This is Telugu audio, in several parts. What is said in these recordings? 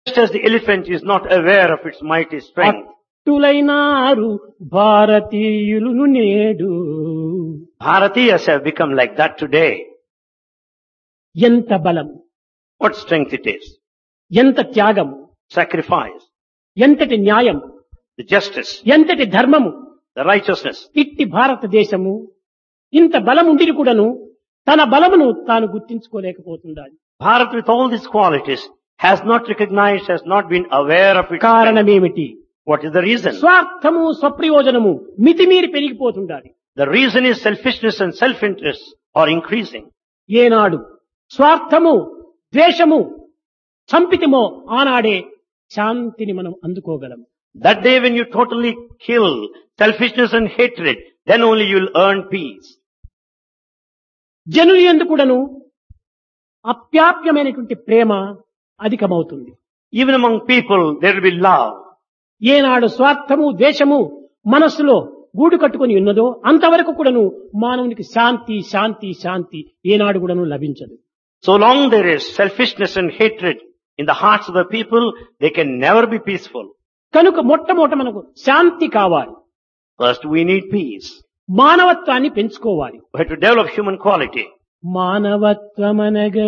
Just as the elephant is not aware of its mighty strength, అట్టులైనారు భారతీయులు నేడు Bharatiyas have become like that today. ఎంత బలం What strength it is. ఎంత త్యాగం Sacrifice, ఎంతటి న్యాయం the justice, ఎంతటి ధర్మము the righteousness. ఇట్టి భారతదేశము ఇంత బలం ఉండి కూడాను తన బలమును తాను గుర్తించుకోలేకపోతుండాలి Bharat with all these qualities has not recognized, has not been aware of its strength. కారణమేమిటి What is the reason? స్వార్థము స్వప్రయోజనము మితిమీరి పెరిగిపోతుండాలి The reason is selfishness and self-interest are increasing. ఏనాడు స్వార్థము ద్వేషము సంపితిమో ఆనాడే శాంతిని మనం అందుకోగలం That day when you totally kill selfishness and hatred, then only you will earn peace. జనులు ఎందుకుడను అప్యాప్యమైనటువంటి ప్రేమ అధికమవుతుంది Even among people, there will be love. ఏనాడు స్వార్థము ద్వేషము మనస్సులో గూడు కట్టుకొని ఉన్నదో అంతవరకు కూడాను మానవునికి శాంతి శాంతి శాంతి ఏనాడు కూడాను లభించదు So long there is selfishness and hatred in the hearts of the people, they can never be peaceful. కనుక మొట్టమొదట మనకు శాంతి కావాలి First, we need peace. మానవత్వాన్ని పెంచుకోవాలి We have to develop human quality. మానవత్వమనగా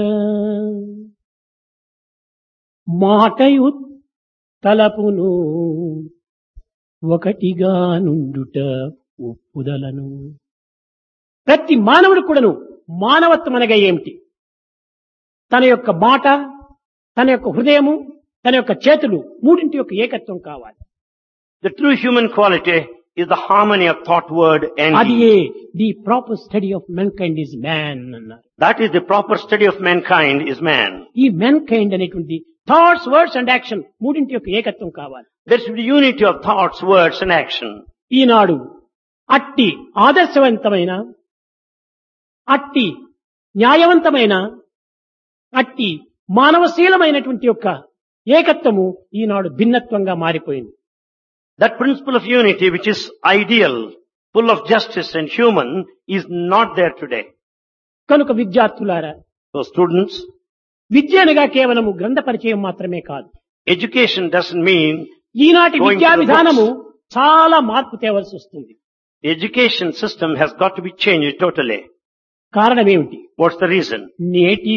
మాటయు తలపును ఒకటిగా నుండుట ఒప్పుదలను ప్రతి మానవుడు కూడాను మానవత్వం అనగా ఏమిటి తన యొక్క మాట తన యొక్క హృదయము తన యొక్క చేతులు మూడింటి యొక్క ఏకత్వం కావాలి The true human quality is the harmony of thought, word and అది deed. The proper study of mankind is man అన్నారు That is the proper study of mankind is man. ఈ మెన్ కైండ్ అనేటువంటి థాట్స్ వర్డ్స్ అండ్ యాక్షన్ మూడింటి యొక్క ఏకత్వం కావాలి There should be unity of thoughts, words and action. ఈనాడు అట్టి ఆదర్శవంతమైన అట్టి న్యాయవంతమైన అట్టి మానవశీలమైనటువంటి యొక్క ఏకత్వము ఈనాడు భిన్నత్వంగా మారిపోయింది That principle of unity which is ideal, full of justice and human is not there today. కనుక విద్యార్థులారా So students, విద్య అనగా కేవలము గ్రంథ పరిచయం మాత్రమే కాదు education doesn't mean ఈనాటి Going to విద్యా the విధానము చాలా మార్పు తేవలసి వస్తుంది the education system has got to be changed totally. కారణమేమిటి What's the reason? నేటి